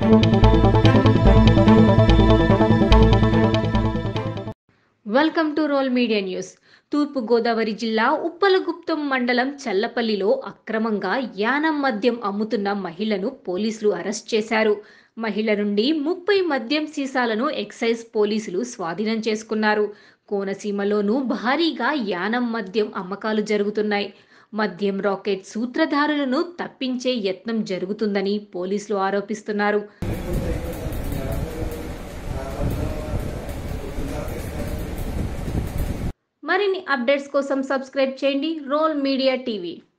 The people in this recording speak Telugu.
welcome to roll media news తూర్పు గోదావరి జిల్లా ఉప్పలగుప్తం మండలం చల్లపల్లిలో అక్రమంగా యానం మద్యం అమ్ముతున్న మహిళను పోలీసులు అరెస్ట్ చేశారు మహిళ నుండి ముప్పై మద్యం సీసాలను ఎక్సైజ్ పోలీసులు స్వాధీనం చేసుకున్నారు కోనసీమలోనూ భారీగా యానం మద్యం అమ్మకాలు జరుగుతున్నాయి మద్యం రాకెట్ సూత్రధారులను తప్పించే యత్నం జరుగుతుందని పోలీసులు ఆరోపిస్తున్నారు మరిన్ని అప్డేట్స్ కోసం సబ్స్క్రైబ్ చేయండి రోల్ మీడియా టీవీ